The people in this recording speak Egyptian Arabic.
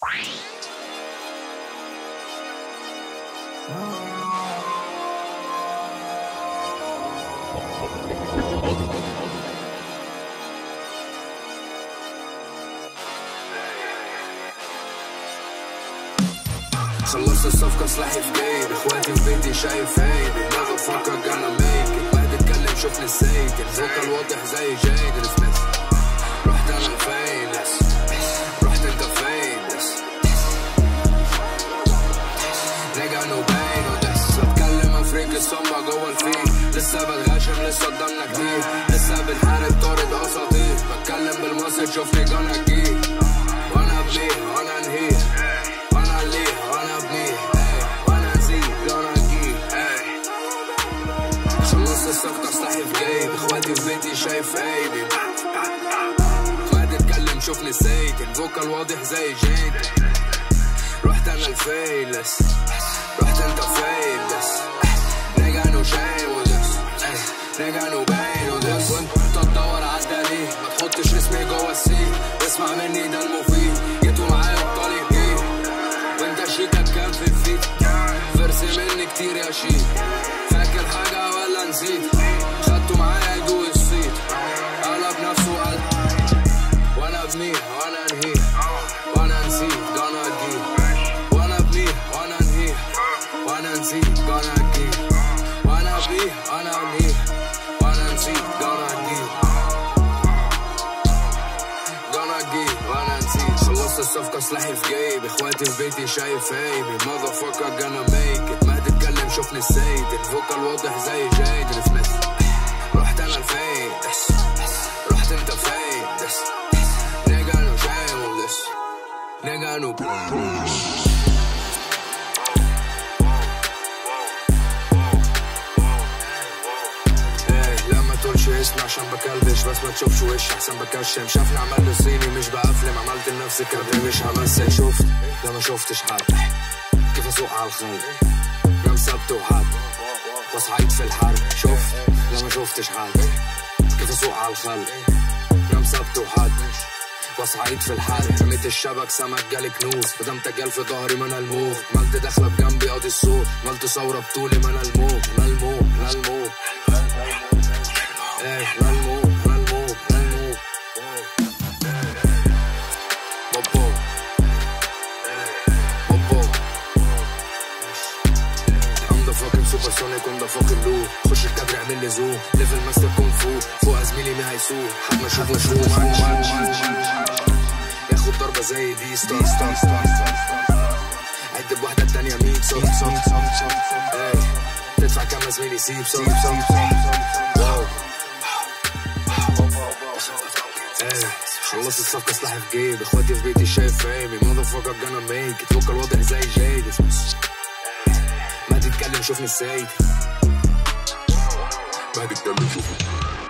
خلصت الصفقة سلاحي في جيبي اخواتي في بيتي شايف عيبي دماغي بفكر جانا ميك ما تتكلم شوفني السيد الفوكال واضح زي جايد سميث رحت انا الفيلس رحت انت فيلس نيجا نو باين ودس بتكلم افريقي الصمبا جوه الفيل لسه بتغاشم لسه قدامنا كتير لسه بنحارب طارد اساطير بتكلم بالمصري تشوفني جانا جديد وانا ابنيه وانا انهيه وانا ليه وانا ابنيه إيه، وانا نزيد جانا جديد إيه. خلصت الصفقة سلاحي في جيبي اخواتي في بيتي شايف عيبي ما تتكلم شوفني سيد الفوكال واضح زي جيد رحت انا الفيلس رحت انت فيلس نيجا نو شاي ودس نيجا نو باين ودس وانت تدور على الدليل ما تحطش اسمي جوه السين اسمع مني ده المفيد جيتوا معايا بطريق ايه وانت شيكك كان في الفيت فرس مني كتير يا شيك فاكر حاجة ولا نسيت خدته معايا يدوق الصيت قلب نفسه قلب وانا ابنيه وانا انهيه وانا نسيت جانا اجيب وانا ابنيه وانا انهيه وانا نسيت جانا اجيب وانا ابنيه وانا انهيه وانا نسيت جانا اجيب جانا اجيب وانا نسيت خلصت الصفقة سلاحي في جيبي اخواتي في بيتي شايف عيبي ماذا فكر جانا ميك ما تتكلم شوفني السيد الفوكال واضح زي جايد سميث رحت انا الفيدس رحت انت فيدس نيجا نو شايف نيجا نو ايه لا ما تقولش اسمي عشان بكلبش بس ما تشوفش وشي احسن بكشم شافني عملت صيني مش بقفلم عملت لنفسي كابري مش همثل شفت لا ما شفتش حد كيف اسوق على الخيل نام سبت وحد وصحيت في الحرب شفت لا ما شفتش حد كيف اسوق على الخل نام سبت وحد وصحيت في الحرب رميت الشبك سمك جالي كنوز خدمت جال في ظهري ما انا الموت مالت داخله بجنبي قاضي الصوت مالت ثوره بطولي ما انا الموت انا الموت انا الموت ايه انا الموت انا الموت انا الموت بابو بابو I'm the fucking supersonic on the fucking loop خش الكادر اعمل لي زوم ليفل ماستر كونغ فو فوق زميلي ما هيسوق حد ما يشوف وشوف ياخد ضربة زي دي ستار ستار ستار عد بواحدة التانية ميت صوت صوت ايه تدفع كام يا زميلي سيب صوت واو ايه خلصت الصفقة سلاحي في جيبي اخواتي في بيتي شايف عيبي ماذا فكر جانا ميك اتوكل واضح زي جيد ما تتكلم شوفني السيد ما تتكلم شوفني